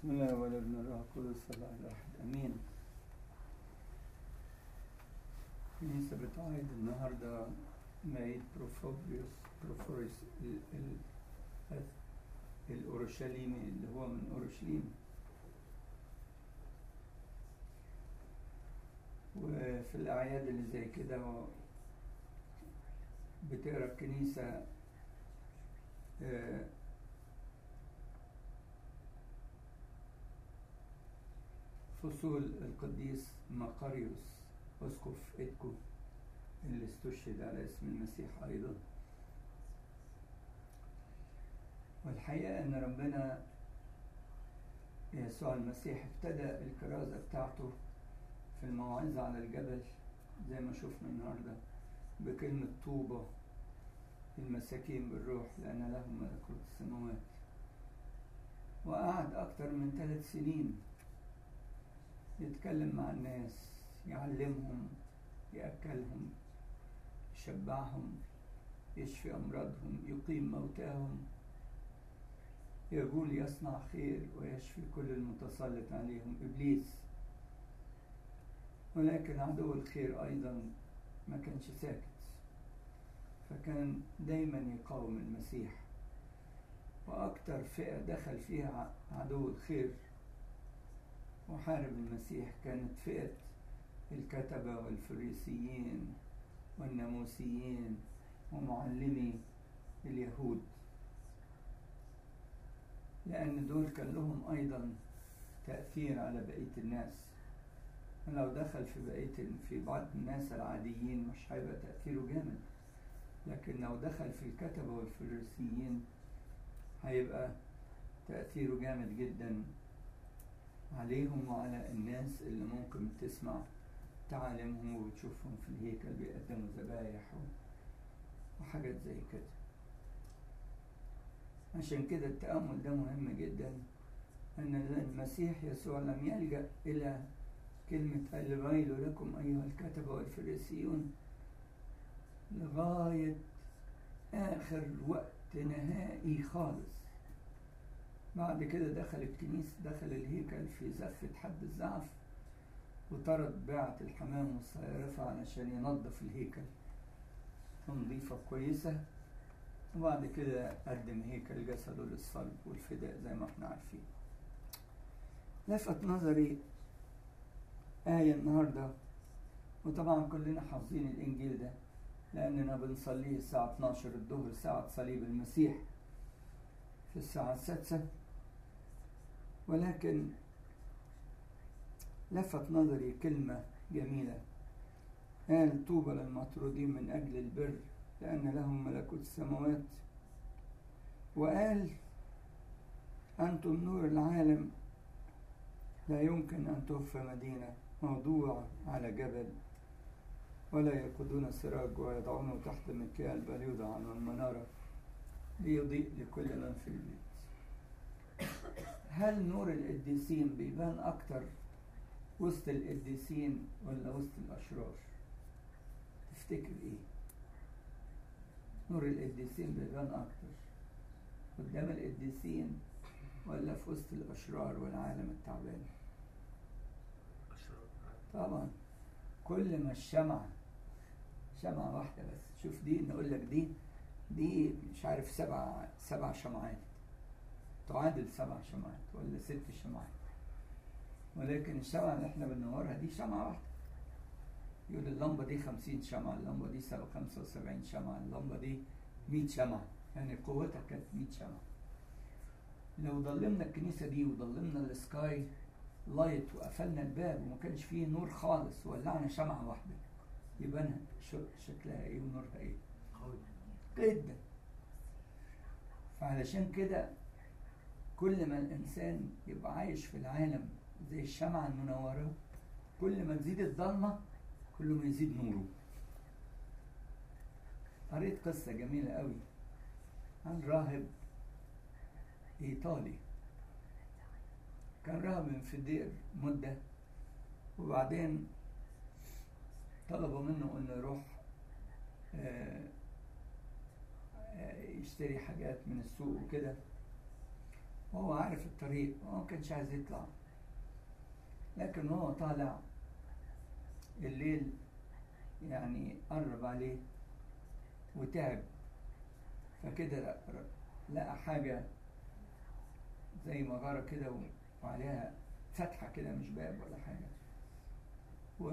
بسم الله والابن الروح القدس الله الواحد امين الكنيسة بتعيد النهاردة ميت بروفوبيوس بروفوريس ال ال الأورشليمي اللي هو من أورشليم وفي الأعياد اللي زي كده بتقرا الكنيسة آه، فصول القديس مقاريوس أسقف إدكو اللي استشهد على اسم المسيح أيضا والحقيقة إن ربنا يسوع المسيح ابتدى الكرازة بتاعته في الموعظة على الجبل زي ما شفنا النهاردة بكلمة طوبى المساكين بالروح لأن لهم ملكوت السماوات وقعد أكتر من ثلاث سنين يتكلم مع الناس يعلمهم يأكلهم يشبعهم يشفي أمراضهم يقيم موتاهم يقول يصنع خير ويشفي كل المتسلط عليهم إبليس ولكن عدو الخير أيضا ما كانش ساكت فكان دايما يقاوم المسيح وأكتر فئة دخل فيها عدو الخير وحارب المسيح كانت فئة الكتبة والفريسيين والناموسيين ومعلمي اليهود لأن دول كان لهم أيضا تأثير على بقية الناس لو دخل في بقية في بعض الناس العاديين مش هيبقى تأثيره جامد لكن لو دخل في الكتبة والفريسيين هيبقى تأثيره جامد جدا عليهم وعلى الناس اللي ممكن تسمع تعاليمهم وتشوفهم في الهيكل بيقدموا ذبايح وحاجات زي كده عشان كده التأمل ده مهم جدا أن المسيح يسوع لم يلجأ إلى كلمة الويل لكم أيها الكتبة والفريسيون لغاية آخر وقت نهائي خالص بعد كده دخل الكنيسة دخل الهيكل في زفة حد الزعف وطرد باعة الحمام والصيارفة علشان ينظف الهيكل تنظيفة كويسة وبعد كده قدم هيكل جسده للصلب والفداء زي ما احنا عارفين لفت نظري آية النهاردة وطبعا كلنا حافظين الإنجيل ده لأننا بنصليه الساعة 12 الظهر ساعة صليب المسيح في الساعة السادسة ولكن لفت نظري كلمة جميلة قال طوبى للمطرودين من أجل البر لأن لهم ملكوت السماوات وقال أنتم نور العالم لا يمكن أن تخفى مدينة موضوع على جبل ولا يقودون سراج ويضعونه تحت مكيال بل يوضع عنه المنارة ليضيء لكل من في البيت هل نور القديسين بيبان أكتر وسط القديسين ولا وسط الأشرار تفتكر إيه نور القديسين بيبان أكتر قدام القديسين ولا في وسط الأشرار والعالم التعبان طبعا كل ما الشمعة شمعة واحدة بس شوف دي نقول لك دي دي مش عارف سبع سبع شمعات تعادل سبع شمعات ولا ست شمعات ولكن الشمعة اللي احنا بننورها دي شمعة واحدة يقول اللمبة دي خمسين شمعة اللمبة دي خمسة وسبعين شمعة اللمبة دي مية شمعة يعني قوتها كانت مية شمعة لو ضلمنا الكنيسة دي وضلمنا السكاي لايت وقفلنا الباب وما كانش فيه نور خالص ولعنا شمعة واحدة يبقى شكلها ايه ونورها ايه قوي جدا فعلشان كده كل ما الإنسان يبقى عايش في العالم زي الشمعة المنورة كل ما تزيد الضلمة كل ما يزيد نوره قريت قصة جميلة قوي عن راهب إيطالي كان راهب في الدير مدة وبعدين طلبوا منه انه يروح يشتري حاجات من السوق وكده وهو عارف الطريق وهو ما كانش عايز يطلع لكن وهو طالع الليل يعني قرب عليه وتعب فكده لقى حاجة زي مغارة كده وعليها فتحة كده مش باب ولا حاجة و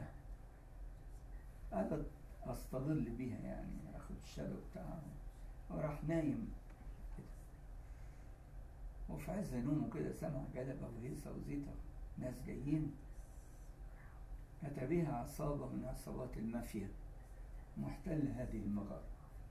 قعدت أستظل بيها يعني أخد الشادو بتاعها وراح نايم كده وفي عز نومه كده سمع جلبة وهيصة وزيطة ناس جايين أتى بها عصابة من عصابات المافيا محتل هذه المغارة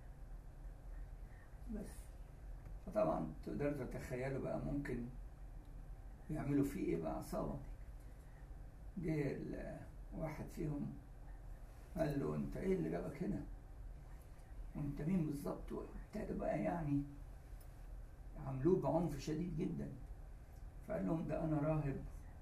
بس فطبعا تقدروا تتخيلوا بقى ممكن يعملوا فيه ايه بقى عصابة جه واحد فيهم قال له انت ايه اللي جابك هنا وانت مين بالظبط وابتدى بقى يعني عملوه بعنف شديد جدا فقال لهم ده انا راهب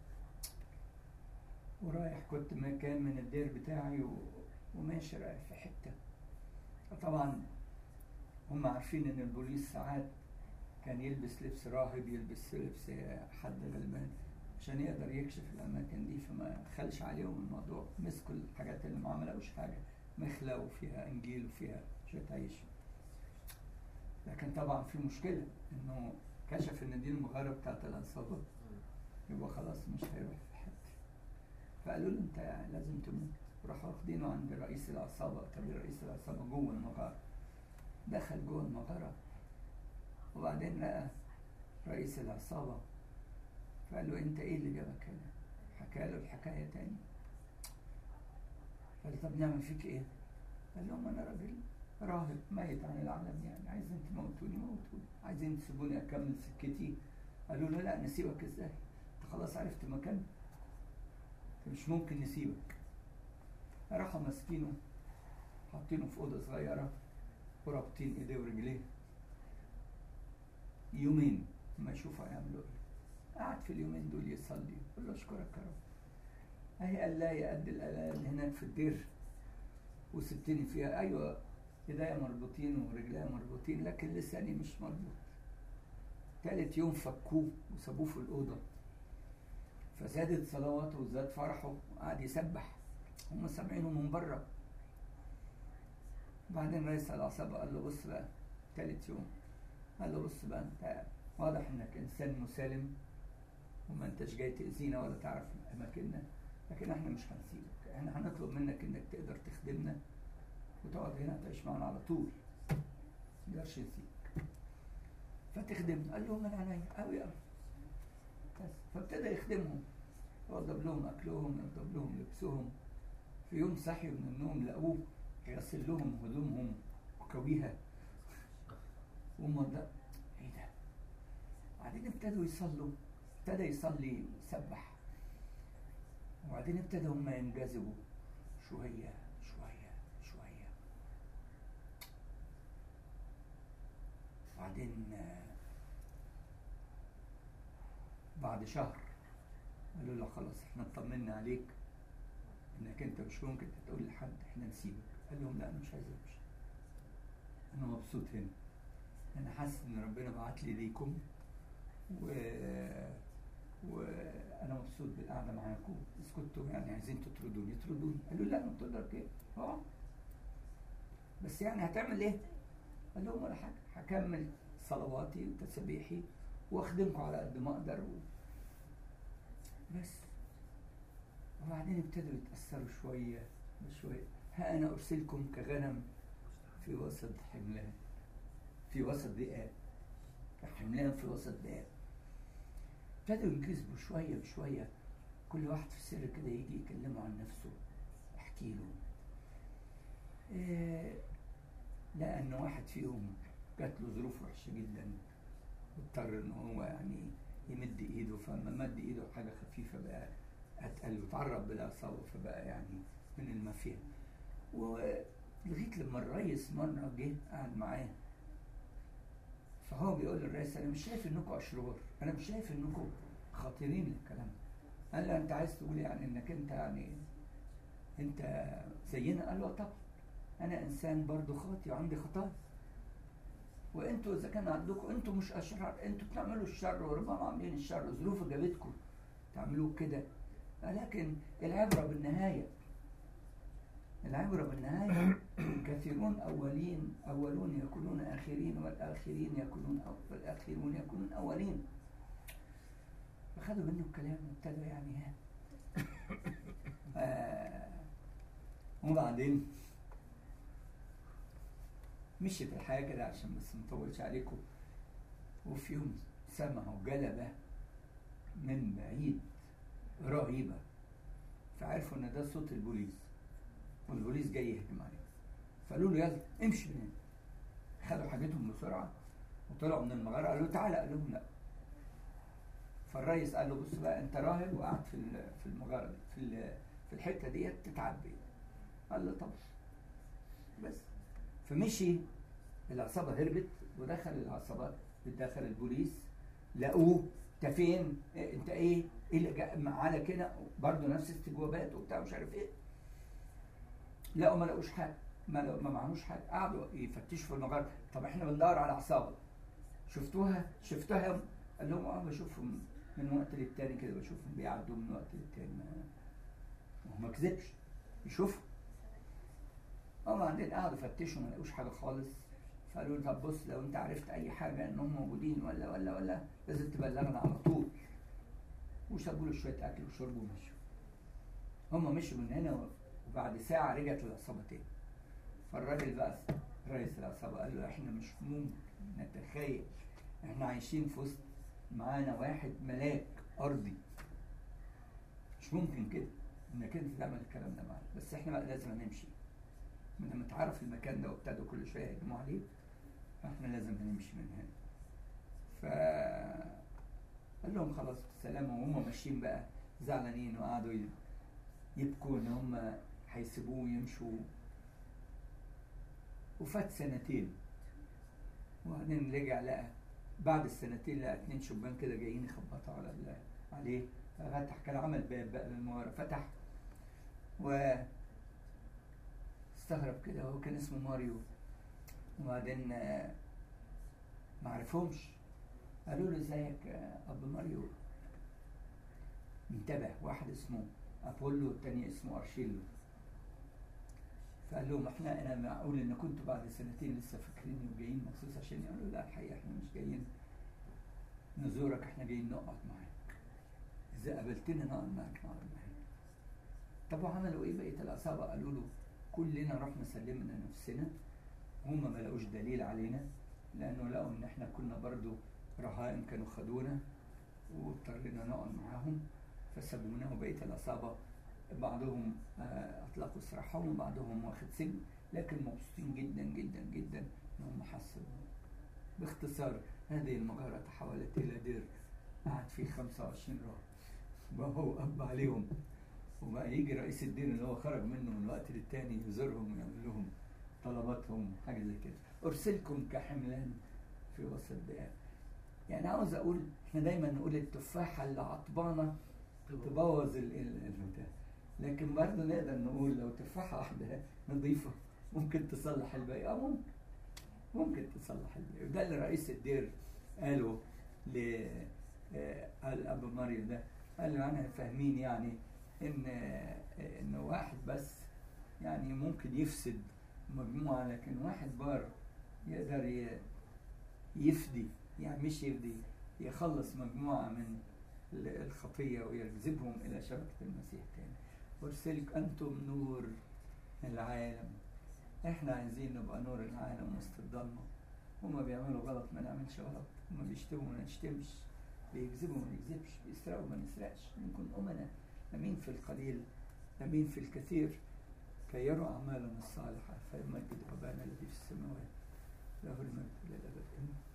ورايح كنت مكان من الدير بتاعي و... وماشي رايح في حتة فطبعا هم عارفين ان البوليس ساعات كان يلبس لبس راهب يلبس لبس حد غلبان عشان يقدر يكشف الاماكن دي فما خلش عليهم الموضوع مسكوا الحاجات اللي ما عملوش حاجه مخله وفيها انجيل وفيها شويه عيش لكن طبعا في مشكله انه كشف ان دي المغاره بتاعت العصابه يبقى خلاص مش هيروح في حته فقالوا له انت لازم تموت راحوا واخدينه عند رئيس العصابه طب رئيس العصابه جوه المغاره دخل جوه المغاره وبعدين لقى رئيس العصابه فقال له انت ايه اللي جابك هنا حكى له الحكايه تاني قال طب نعمل فيك ايه قال لهم انا راجل راهب ميت عن العالم يعني عايزين تموتوني موتوني عايزين تسيبوني اكمل سكتي قالوا له لا نسيبك ازاي انت خلاص عرفت مكان مش ممكن نسيبك راحوا ماسكينه حاطينه في اوضه صغيره ورابطين ايديه ورجليه يومين ما يشوفوا هيعملوا ايه قعد في اليومين دول يصلي يقول له اشكرك يا رب اهي قال لا يأدي الالام هناك في الدير وسبتني فيها ايوه ايديا مربوطين ورجليا مربوطين لكن لساني مش مربوط تالت يوم فكوه وسابوه في الاوضه فزادت صلواته وزاد فرحه وقعد يسبح هم سامعينه من بره بعدين رئيس العصابة قال له بص بقى تالت يوم قال له بص بقى انت واضح انك انسان مسالم وما انتش جاي تأذينا ولا تعرف اماكننا لكن احنا مش هنسيبك احنا هنطلب منك انك تقدر تخدمنا وتقعد هنا تعيش معانا على طول مقدرش يسيبك فتخدمنا قال لهم من عينيا قوي قوي بس فابتدى يخدمهم يوضب لهم اكلهم يوضب لهم لبسهم في يوم صحيوا من النوم لقوه يغسل لهم هدومهم وكويها وهم ده ايه ده بعدين ابتدوا يصلوا ابتدى يصلي ويسبح وبعدين ابتدوا هم ينجذبوا شوية شوية شوية بعدين بعد شهر قالوا له خلاص احنا اطمنا عليك انك انت مش ممكن تقول لحد احنا نسيبك قال لهم لا انا مش عايز امشي انا مبسوط هنا انا حاسس ان ربنا بعت لي ليكم و وانا مبسوط بالقعده معاكم اذا كنتوا يعني عايزين تطردوني اطردوني قالوا لا ما تقدر كده اه بس يعني هتعمل ايه؟ قال لهم ولا حاجه هكمل صلواتي وتسبيحي واخدمكم على قد ما اقدر و... بس وبعدين ابتدوا يتأثروا شوية بشوية ها أنا أرسلكم كغنم في وسط حملان في وسط ذئاب كحملان في وسط ذئاب ابتدوا ينكسبوا شوية بشوية كل واحد في السر كده يجي يكلمه عن نفسه يحكي له إيه لقى إن واحد فيهم جات له ظروف وحشة جدا واضطر إن هو يعني يمد إيده فلما مد إيده حاجة خفيفة بقى اتقل وتعرض بالعصابة فبقى يعني من المافيا ولغاية لما الريس مرة جه قعد معاه فهو بيقول للرئيس انا مش شايف انكم اشرار انا مش شايف انكم خطيرين للكلام قال له انت عايز تقول يعني انك انت يعني انت زينا قال له طبعا انا انسان برضو خاطي وعندي خطايا وانتوا اذا كان عندكم انتوا مش اشرار انتوا بتعملوا الشر وربما عاملين الشر ظروف جابتكم تعملوه كده لكن العبره بالنهايه العبره بالنهايه كثيرون اولين اولون يكونون اخرين والاخرين يكونون أو والاخرون يكونون اولين فخدوا منه الكلام وابتدوا يعني ها آه وبعدين مشيت الحياة كده عشان بس مطولش عليكم وفي يوم سمعوا جلبة من بعيد رهيبة فعرفوا ان ده صوت البوليس والبوليس جاي يهجم عليهم فقالوا له يلا امشي من هنا خدوا حاجتهم بسرعة وطلعوا من المغارة قالوا له تعالى قال لهم لا فالريس قال له بص بقى انت راهب وقعد في في المغارة دي في في الحتة ديت تتعبي قال له طب بس فمشي العصابة هربت ودخل العصابات دخل البوليس لقوه انت فين؟ إيه انت ايه؟ ايه اللي جاء على كده؟ برضه نفس استجوابات وبتاع مش عارف ايه. لقوا ما لقوش حاجه ما ما معهوش حاجه قعدوا يفتشوا في المغارة طب احنا بندور على عصابه شفتوها؟ شفتها؟ قال لهم اه بشوفهم من وقت للتاني كده بشوفهم بيعدوا من وقت للتاني ما هو ما كذبش يشوفوا وبعدين قعدوا فتشوا ما لقوش حاجه خالص فقالوا له طب بص لو انت عرفت اي حاجه انهم موجودين ولا ولا ولا لازم تبلغنا على طول وسابوا له شويه اكل وشرب ومشوا هم مشوا من هنا وبعد ساعه رجعت العصابه تاني فالراجل بقى رئيس العصابه قال له احنا مش ممكن نتخيل احنا عايشين في وسط معانا واحد ملاك ارضي مش ممكن كده انك انت تعمل الكلام ده معانا بس احنا بقى لازم نمشي من لما تعرف المكان ده وابتدوا كل شويه يهجموا عليه فاحنا لازم نمشي من هنا ف قال لهم خلاص بالسلامه وهم ماشيين بقى زعلانين وقعدوا يبكوا ان هم هيسيبوه ويمشوا وفات سنتين وبعدين رجع لقى بعد السنتين لقى اتنين شبان كده جايين يخبطوا على عليه ففتح كان عمل باب بقى للمغاره فتح و استغرب كده هو كان اسمه ماريو وبعدين ما عرفهمش قالوا له ازيك ابو ماريو انتبه واحد اسمه ابولو والتاني اسمه ارشيلو فقال لهم احنا انا معقول ان كنتوا بعد سنتين لسه فاكريني وجايين مخصوص عشان يقولوا لا الحقيقه احنا مش جايين نزورك احنا جايين نقعد معاك اذا قابلتنا نقعد معاك نقعد معاك طب وعملوا ايه بقيه العصابه قالوا له كلنا رحنا سلمنا نفسنا هم ما لقوش دليل علينا لانه لقوا ان احنا كنا برضو رهائن كانوا خدونا واضطرينا نقعد معاهم فسابونا وبقيه العصابه بعضهم اطلقوا سراحهم وبعضهم واخد سجن لكن مبسوطين جدا جدا جدا ان هم حسوا باختصار هذه المغاره تحولت الى دير قعد فيه 25 راهب وهو اب عليهم وبقى يجي رئيس الدين اللي هو خرج منه من وقت للتاني يزورهم ويعمل لهم طلباتهم حاجه زي كده ارسلكم كحملان في وسط ذئاب يعني عاوز اقول احنا دايما نقول التفاحه اللي عطبانه تبوظ البتاع لكن برضه نقدر نقول لو تفاحه واحده نظيفه ممكن تصلح الباقي اه ممكن ممكن تصلح الباقي وده اللي رئيس الدير قاله ل قال ابو مريم ده قال له انا فاهمين يعني ان ان واحد بس يعني ممكن يفسد مجموعه لكن واحد بار يقدر يفدي يعني مش يفدي يخلص مجموعه من الخطيه ويجذبهم الى شبكه المسيح تاني وارسلك انتم نور العالم احنا عايزين نبقى نور العالم وسط الضلمه هما بيعملوا غلط ما نعملش غلط هما بيشتموا ما نشتمش بيكذبوا ما نكذبش بيسرقوا ما نسرقش نكون امنا امين في القليل امين في الكثير كي يروا اعمالنا الصالحه فيمجد ابانا الذي في السماوات له المجد الى الابد